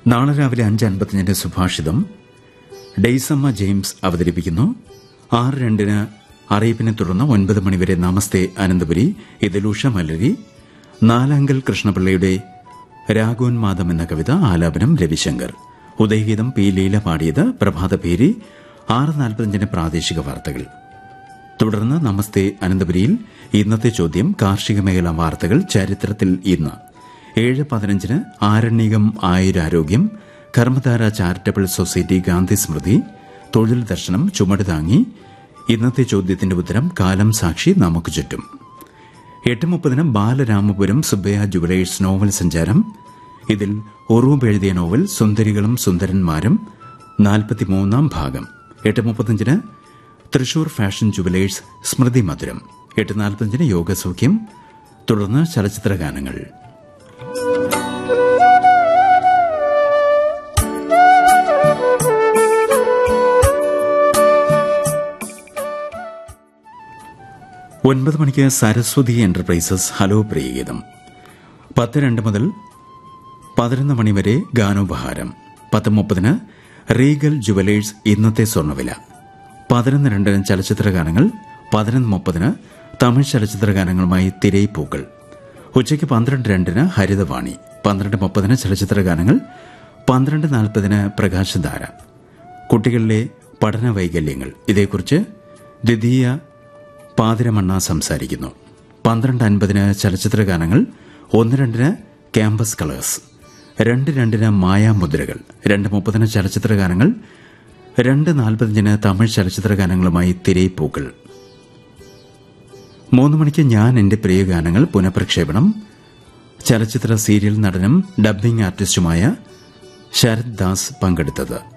നാളെ രാവിലെ അഞ്ച് അൻപത്തിയഞ്ചിന് സുഭാഷിതം ഡെയ്സമ്മ ജെയിംസ് അവതരിപ്പിക്കുന്നു ആറ് രണ്ടിന് അറിയിപ്പിനെ തുടർന്ന് ഒൻപത് മണിവരെ നമസ്തേ അനന്തപുരി ഇതിൽ ഉഷ മലരി നാലാങ്കൽ കൃഷ്ണപിള്ളയുടെ രാഗോന്മാദം എന്ന കവിത ആലാപനം രവിശങ്കർ ഉദയഗീതം പി ലീല പാടിയത് പ്രഭാത പേരി ആറ് നാൽപ്പത്തിയഞ്ചിന് പ്രാദേശിക വാർത്തകൾ തുടർന്ന് നമസ്തേ അനന്തപുരിയിൽ ഇന്നത്തെ ചോദ്യം കാർഷിക മേഖലാ വാർത്തകൾ ചരിത്രത്തിൽ ഇന്ന് ഏഴ് പതിനഞ്ചിന് ആരണ്യകം ആയുരാരോഗ്യം കർമ്മധാര ചാരിറ്റബിൾ സൊസൈറ്റി ഗാന്ധി സ്മൃതി തൊഴിൽ ദർശനം ചുമട് താങ്ങി ഇന്നത്തെ ചോദ്യത്തിന്റെ ഉത്തരം കാലം സാക്ഷി നമുക്ക് ചുറ്റും എട്ട് മുപ്പതിന് ബാലരാമപുരം സുബ്ബയ്യ ജുവലേഴ്സ് നോവൽ സഞ്ചാരം ഇതിൽ ഒറൂബ് എഴുതിയ നോവൽ സുന്ദരികളും സുന്ദരന്മാരും നാൽപ്പത്തിമൂന്നാം ഭാഗം എട്ട് മുപ്പത്തഞ്ചിന് തൃശൂർ ഫാഷൻ ജുവലേഴ്സ് സ്മൃതി മധുരം എട്ട് നാൽപ്പത്തഞ്ചിന് യോഗസൗഖ്യം തുടർന്ന് ചലച്ചിത്ര ഗാനങ്ങൾ ഒൻപത് മണിക്ക് സരസ്വതി എന്റർപ്രൈസസ് ഹലോ പ്രിയഗീതം പത്ത് രണ്ട് മുതൽ പതിനൊന്ന് മണിവരെ ഗാനോപഹാരം പത്ത് മുപ്പതിന് റീഗൽ ജുവലേഴ്സ് ഇന്നത്തെ സ്വർണ്ണവില പതിനൊന്ന് രണ്ടിന് ചലച്ചിത്ര ഗാനങ്ങൾ പതിനൊന്ന് മുപ്പതിന് തമിഴ് ചലച്ചിത്ര ഗാനങ്ങളുമായി തിരയിപ്പൂക്കൾ ഉച്ചയ്ക്ക് പന്ത്രണ്ട് രണ്ടിന് ഹരിതവാണി പന്ത്രണ്ട് മുപ്പതിന് ചലച്ചിത്ര ഗാനങ്ങൾ പന്ത്രണ്ട് നാൽപ്പതിന് പ്രകാശധാര കുട്ടികളിലെ പഠന വൈകല്യങ്ങൾ ഇതേക്കുറിച്ച് ദ്വിതീയ പാതിരമണ്ണ സംസാരിക്കുന്നു പന്ത്രണ്ട് അൻപതിന് ചലച്ചിത്ര ഗാനങ്ങൾ ഒന്ന് രണ്ടിന് ക്യാമ്പസ് കളേഴ്സ് രണ്ട് രണ്ടിന് മായാമുദ്രകൾ രണ്ട് മുപ്പതിന് ചലച്ചിത്ര ഗാനങ്ങൾ രണ്ട് നാൽപ്പത്തിയഞ്ചിന് തമിഴ് ചലച്ചിത്ര ഗാനങ്ങളുമായി തിരയിപ്പൂക്കൾ മൂന്ന് മണിക്ക് ഞാൻ എന്റെ പ്രിയ ഗാനങ്ങൾ പുനഃപ്രക്ഷേപണം ചലച്ചിത്ര സീരിയൽ നടനും ഡബ്ബിംഗ് ആർട്ടിസ്റ്റുമായ ശരത് ദാസ് പങ്കെടുത്തത്